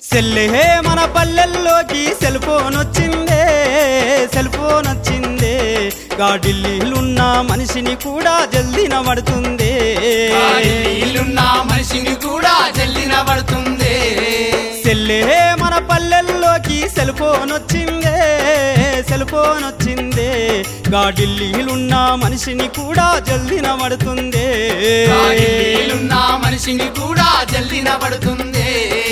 సెల్లే మన పల్లెల్లోకి సెల్ ఫోన్ వచ్చిందే సెల్ ఫోన్ వచ్చిందే గా ఢిల్లీలున్న మనిషిని కూడా జల్దిన పడుతుంది ఇల్లున్న మనిషిని కూడా జల్లిన పడుతుంది సెల్లే మన పల్లెల్లోకి సెల్ ఫోన్ వచ్చిందే సెల్ ఫోన్ వచ్చిందే గా ఢిల్లీలున్న మనిషిని కూడా జల్దిన పడుతుంది ఇల్లున్న మనిషిని కూడా జల్లిన పడుతుంది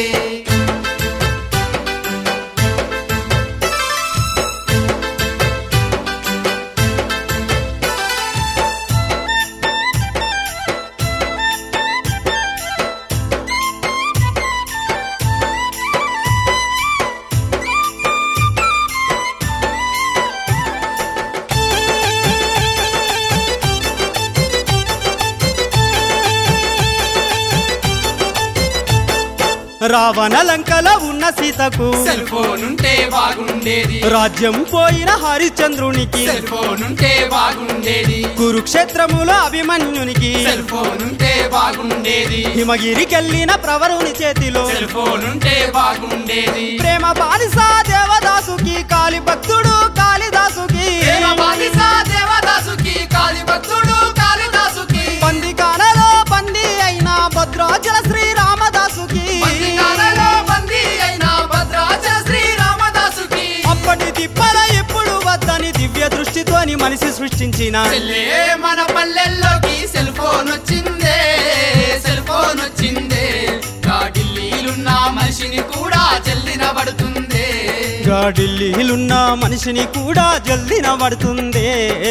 రావణ లంకలో ఉన్న సీతకు సెల్ ఫోన్ ఉంటే బాగుండేది రాజ్యం పోయిన హరిశ్చంద్రునికి సెల్ ఫోన్ ఉంటే బాగుండేది కురుక్షేత్రములో అభిమన్యునికి సెల్ ఫోన్ ఉంటే బాగుండేది హిమగిరికెళ్ళిన ప్రవరుని చేతిలో సెల్ ఫోన్ ఉంటే బాగుండేది ప్రేమ బానిస దేవదాసుకి కాలి భక్తుడు కాళిదాసుకి ప్రేమ బానిస దేవదాసుకి కాళీ భక్తుడు కాళిదాసుకి బందికానలో బందీ అయిన భద్రాచల శ్రీరామదాసుకి బందికాలలో బందీ అయిన భద్రాచల శ్రీరామదాసుకి అప్పటి తిప్పల ఎప్పుడు వద్దని దివ్య దృష్టితోని మనిషి సృష్టించిన చెల్లే మన పల్లెల్లోకి సెల్ ఫోన్ వచ్చిందే సెల్ ఫోన్ వచ్చిందే ఢిల్లీలున్న మనిషిని కూడా జల్దిన పడుతుంది గా ఢిల్లీలున్న మనిషిని కూడా జల్దిన పడుతుంది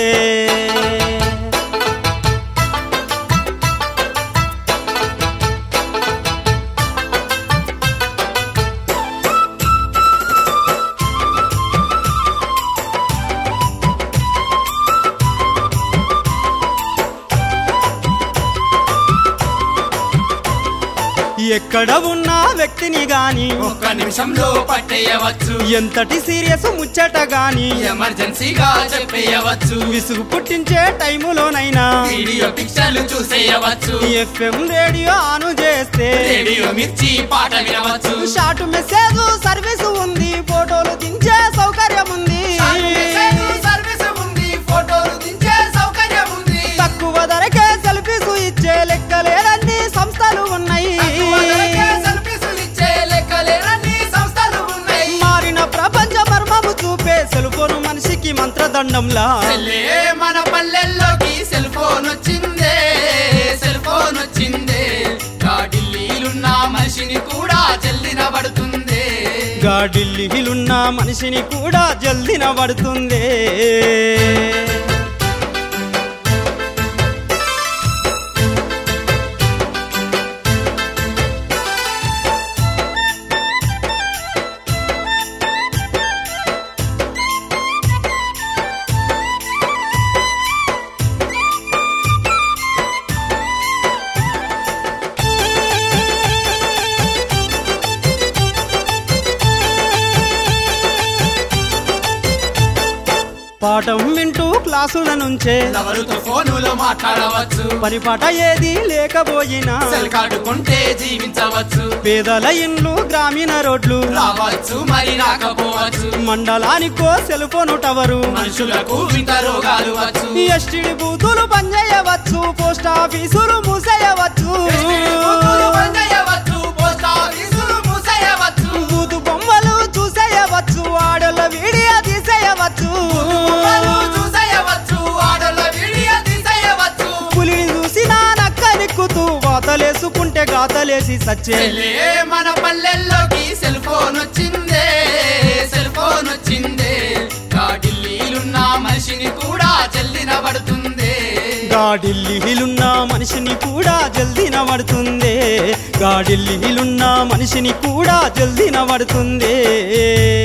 ఎక్కడ ఉన్న వ్యక్తిని గాని ఒక్క నిమిషంలో పట్టేయవచ్చు ఎంతటి సీరియస్ ముచ్చట గాని ఎమర్జెన్సీగా చెప్పేయవచ్చు విసుగు పుట్టించే టైములోనైనా వీడియో పిక్చర్లు చూసేయవచ్చు ఎఫ్ఎం రేడియో ఆను చేస్తే రేడియో మిర్చి పాట వినవచ్చు షార్ట్ మెసేజ్ సర్వీస్ ఉంది ఫోటోలు దించే సౌకర్యం ఉంది సర్వీస్ ఉంది ఫోటోలు దించే సౌకర్యం ఉంది తక్కువ ధరకే సెల్ఫీస్ ఇచ్చే లెక్కలేనన్ని సంస్థలు ఉన్నాయి తక్కువ ధరకే సెల్ఫీసులు ఇచ్చే లెక్కలేనన్ని సంస్థలు ఉన్నాయి మారిన ప్రపంచ మర్మము చూపే సెల్ ఫోన్ మనిషికి మంత్రదండంలా చెల్లే మన పల్లెల్లోకి సెల్ ఫోన్ వచ్చిందే సెల్ ఫోన్ వచ్చిందే ఢిల్లీలున్న మనిషిని కూడా జల్దిన పడుతుంది గా ఢిల్లీలున్న మనిషిని కూడా జల్దిన పడుతుంది పాఠం వింటూ క్లాసుల నుంచే ఎవరితో ఫోనులో మాట్లాడవచ్చు పని పాట ఏది లేకపోయినా సెల్ కార్డు కొంటే జీవించవచ్చు పేదల ఇండ్లు గ్రామీణ రోడ్లు రావచ్చు మరి రాకపోవచ్చు మండలానికో సెల్ ఫోన్ టవరు మనుషులకు వింత రోగాలు వచ్చు ఎస్టిడి బూతులు పనిచేయవచ్చు పోస్ట్ ఆఫీసులు మూసేయవచ్చు బూతులు బంద్ చేయవచ్చు, పోస్ట్ ఆఫీసులు మూసేయవచ్చు. బూతు బొమ్మలు చూసేయవచ్చు ఆడల వీడియో తీసేయవచ్చు బొమ్మలు చూసేయవచ్చు, ఆడోళ్ళ వీడియో తీసేయవచ్చు. పులిని చూసిన నక్క నిక్కుతూ వాతలేసుకుంటే గాతలేసి సచ్చే చెల్లే మన పల్లెల్లోకి సెల్ ఫోన్ వచ్చిందే సెల్ ఫోన్ వచ్చిందే ఢిల్లీలున్న మనిషిని కూడా జల్దిన పడుతుంది గాడిల్లీలున్న మనిషిని కూడా జల్దిన పడుతుంది గాడిల్లీలున్న మనిషిని కూడా జల్దిన పడుతుంది